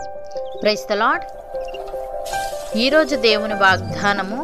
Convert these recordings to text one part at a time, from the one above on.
price the lord ఈరోజు దేవుని వాగ్దానము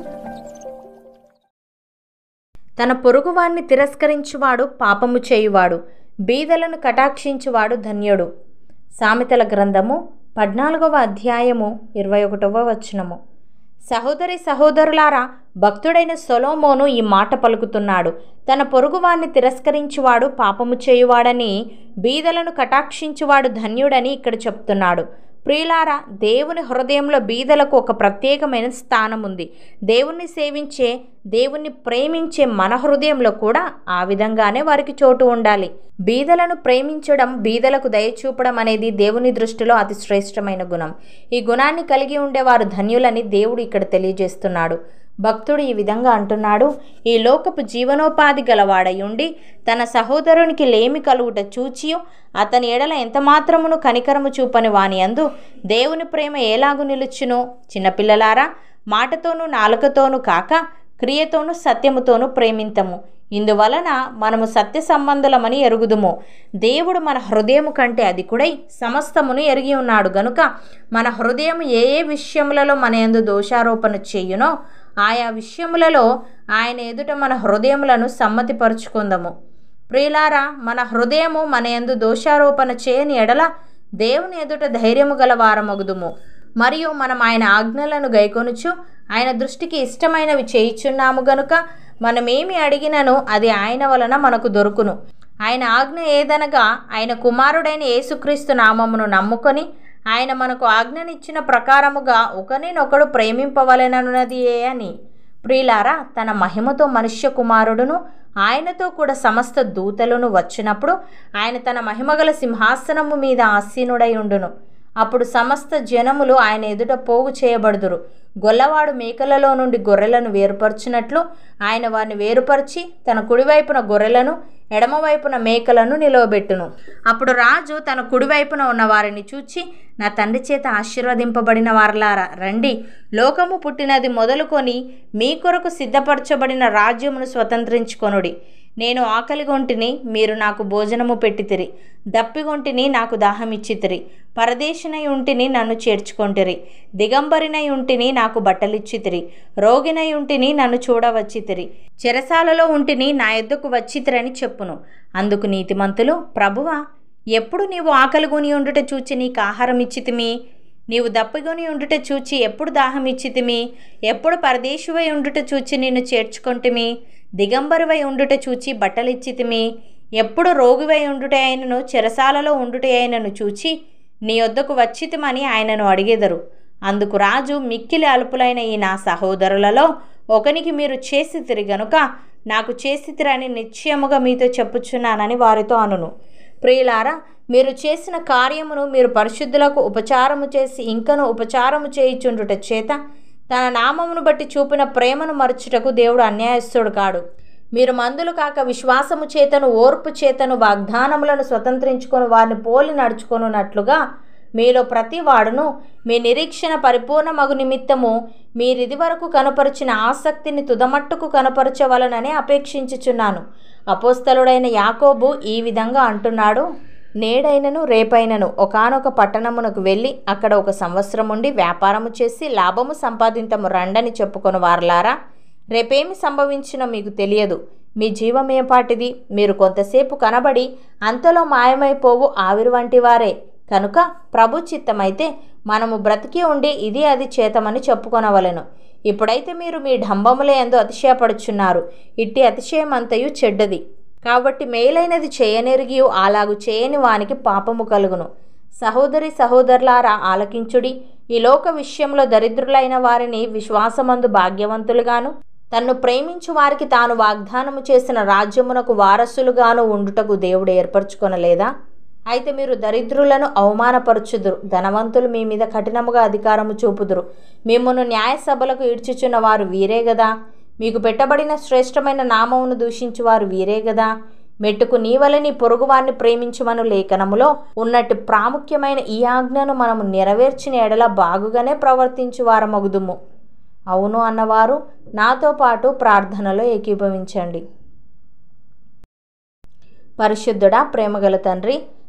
తన పొరుగువాన్ని తిరస్కరించువాడు పాపము చేయువాడు బీదలను కటాక్షించువాడు ధన్యుడు సామెతల గ్రంథము పద్నాలుగవ అధ్యాయము ఇరవై ఒకటవ వచనము సహోదరి సహోదరులారా భక్తుడైన సొలోమోను ఈ మాట పలుకుతున్నాడు తన పొరుగువాన్ని తిరస్కరించువాడు పాపము చేయువాడని బీదలను కటాక్షించువాడు ధన్యుడని ఇక్కడ చెప్తున్నాడు ప్రియులారా దేవుని హృదయంలో బీదలకు ఒక ప్రత్యేకమైన స్థానం ఉంది దేవుణ్ణి సేవించే దేవుణ్ణి ప్రేమించే మన హృదయంలో కూడా ఆ విధంగానే వారికి చోటు ఉండాలి బీదలను ప్రేమించడం బీదలకు దయచూపడం అనేది దేవుని దృష్టిలో అతి శ్రేష్టమైన గుణం ఈ గుణాన్ని కలిగి ఉండేవారు ధన్యులని దేవుడు ఇక్కడ తెలియజేస్తున్నాడు భక్తుడు ఈ విధంగా అంటున్నాడు ఈ లోకపు జీవనోపాధి గలవాడయుండి తన సహోదరునికి లేమి కలుగుట చూచియు అతని ఎడల ఎంతమాత్రమును కనికరము చూపని వాని అందు దేవుని ప్రేమ ఏలాగు నిలుచును చిన్నపిల్లలారా మాటతోనూ నాలుకతోనూ కాక క్రియతోనూ సత్యముతోనూ ప్రేమింతము ఇందువలన మనము సత్య సంబంధులమని ఎరుగుదుము దేవుడు మన హృదయము కంటే అధికుడై సమస్తమును ఎరిగి ఉన్నాడు గనుక మన హృదయం ఏ ఏ విషయములలో మన యందు దోషారోపణ చేయునో ఆయా విషయములలో ఆయన ఎదుట మన హృదయములను సమ్మతిపరుచుకుందాము ప్రియులారా మన హృదయము మన యందు దోషారోపణ చేయని ఎడల దేవుని ఎదుట ధైర్యము గల వారమగుదుము మరియు మనం ఆయన ఆజ్ఞలను గైకొనుచు ఆయన దృష్టికి ఇష్టమైనవి చేయిచున్నాము గనుక మనమేమి అడిగినను అది ఆయన వలన మనకు దొరుకును ఆయన ఆజ్ఞ ఏదనగా ఆయన కుమారుడైన యేసుక్రీస్తు నామమును నమ్ముకొని ఆయన మనకు ఆజ్ఞనిచ్చిన ప్రకారముగా ఒకరినొకడు ప్రేమింపవలెనన్నది ఏ అని ప్రియులారా తన మహిమతో మనుష్య కుమారుడును ఆయనతో కూడా సమస్త దూతలను వచ్చినప్పుడు ఆయన తన మహిమగల సింహాసనము మీద ఆసీనుడై ఉండును అప్పుడు సమస్త జనములు ఆయన ఎదుట పోగు చేయబడుదురు గొల్లవాడు మేకలలో నుండి గొర్రెలను వేరుపరచినట్లు ఆయన వారిని వేరుపరిచి తన కుడివైపున గొర్రెలను ఎడమవైపున మేకలను నిలవబెట్టును అప్పుడు రాజు తన కుడివైపున ఉన్న వారిని చూచి నా తండ్రి చేత ఆశీర్వదింపబడిన వారలారా రండి లోకము పుట్టినది మొదలుకొని మీ కొరకు సిద్ధపరచబడిన రాజ్యమును స్వతంత్రించుకొనుడి నేను ఆకలిగొంటిని మీరు నాకు భోజనము పెట్టితిరి దప్పిగొంటిని నాకు దాహమిచ్చితిరి పరదేశినై ఉంటిని నన్ను చేర్చుకొంటిరి దిగంబరినై ఉంటిని నాకు బట్టలిచ్చితిరి రోగినై ఉంటిని నన్ను చూడవచ్చితిరి చెరసాలలో ఉంటిని నా ఎద్దుకు వచ్చితిరని చెప్పును అందుకు నీతిమంతులు ప్రభువా ఎప్పుడు నీవు ఆకలిగొని ఉండుట చూచి నీకు ఆహారం ఇచ్చితిమి నీవు దప్పిగొని ఉండుట చూచి ఎప్పుడు దాహం ఇచ్చితిమి ఎప్పుడు పరదేశువై ఉండుట చూచి నిన్ను చేర్చుకొంటిమి దిగంబరువై ఉండుట చూచి బట్టలిచ్చితిమి ఎప్పుడు రోగివై ఉండుట అయినను చెరసాలలో ఉండుట అయినను చూచి నీ వద్దకు వచ్చితిమని ఆయనను అడిగెదరు అందుకు రాజు మిక్కిలి అలుపులైన ఈ నా సహోదరులలో ఒకనికి మీరు చేసితిరి గనుక నాకు చేసితిరని నిశ్చయముగా మీతో చెప్పుచున్నానని వారితో అనును ప్రియులారా మీరు చేసిన కార్యమును మీరు పరిశుద్ధులకు ఉపచారము చేసి ఇంకను ఉపచారము చేయిచుండుట చేత తన నామమును బట్టి చూపిన ప్రేమను మరచుటకు దేవుడు అన్యాయస్తుడు కాడు మీరు మందులు కాక విశ్వాసము చేతను ఓర్పు చేతను వాగ్దానములను స్వతంత్రించుకొని వారిని పోలి నడుచుకొనున్నట్లుగా మీలో ప్రతి వాడును మీ నిరీక్షణ పరిపూర్ణమగు నిమిత్తము మీరిది వరకు కనపరిచిన ఆసక్తిని తుదమట్టుకు కనపరచవలనని అపేక్షించుచున్నాను అపోస్తలుడైన యాకోబు ఈ విధంగా అంటున్నాడు నేడైనను రేపైనను ఒకానొక పట్టణమునకు వెళ్ళి అక్కడ ఒక సంవత్సరం ఉండి వ్యాపారము చేసి లాభము సంపాదింతము రండని చెప్పుకొని వారలారా రేపేమి సంభవించినో మీకు తెలియదు మీ జీవమేపాటిది మీరు కొంతసేపు కనబడి అంతలో మాయమైపోవు ఆవిరి వంటి వారే కనుక ప్రభు చిత్తమైతే మనము బ్రతికి ఉండి ఇది అది చేతమని చెప్పుకొనవలెను ఇప్పుడైతే మీరు మీ డంబముల ఎందు అతిశయపడుచున్నారు ఇట్టి అతిశయమంతయు చెడ్డది కాబట్టి మేలైనది చేయనెరిగి అలాగు చేయని వానికి పాపము కలుగును సహోదరి సహోదరులారా ఆలకించుడి ఈ లోక విషయంలో దరిద్రులైన వారిని విశ్వాసమందు భాగ్యవంతులుగాను తన్ను ప్రేమించు వారికి తాను వాగ్దానము చేసిన రాజ్యమునకు వారసులుగాను ఉండుటకు దేవుడు ఏర్పరచుకొనలేదా అయితే మీరు దరిద్రులను అవమానపరచుదురు ధనవంతులు మీ మీద కఠినముగా అధికారము చూపుదురు మిమ్మను న్యాయసభలకు ఈడ్చుచున్న వారు వీరే గదా మీకు పెట్టబడిన శ్రేష్టమైన నామమును దూషించు వారు వీరే గదా మెట్టుకు నీవలని పొరుగువాన్ని ప్రేమించుమను లేఖనములో ఉన్నట్టు ప్రాముఖ్యమైన ఈ ఆజ్ఞను మనము నెరవేర్చిన ఎడల బాగుగానే ప్రవర్తించు వారమగుదుము అవును అన్నవారు నాతో పాటు ప్రార్థనలో ఏకీభవించండి పరిశుద్ధుడా ప్రేమగల తండ్రి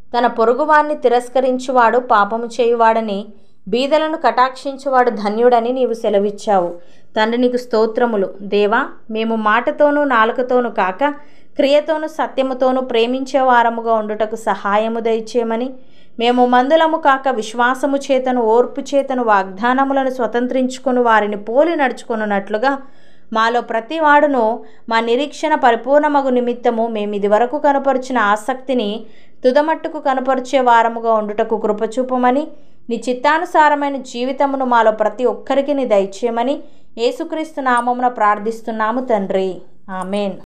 తన పొరుగువాన్ని తిరస్కరించువాడు పాపము చేయువాడని బీదలను కటాక్షించువాడు ధన్యుడని నీవు సెలవిచ్చావు తండ్రి నీకు స్తోత్రములు దేవా మేము మాటతోనూ నాలుకతోనూ కాక క్రియతోనూ సత్యముతోనూ ప్రేమించే వారముగా ఉండుటకు సహాయము దయచేయమని మేము మందులము కాక విశ్వాసము చేతను ఓర్పు చేతను వాగ్దానములను స్వతంత్రించుకుని వారిని పోలి నడుచుకున్నట్లుగా మాలో ప్రతి వాడును మా నిరీక్షణ పరిపూర్ణమగు నిమిత్తము మేము ఇదివరకు కనపరిచిన ఆసక్తిని తుదమట్టుకు కనపరిచే వారముగా ఉండుటకు కృపచూపమని నీ చిత్తానుసారమైన జీవితమును మాలో ప్రతి ఒక్కరికి నీ దయచేయమని యేసుక్రీస్తు నామమున ప్రార్థిస్తున్నాము తండ్రి ఆమెన్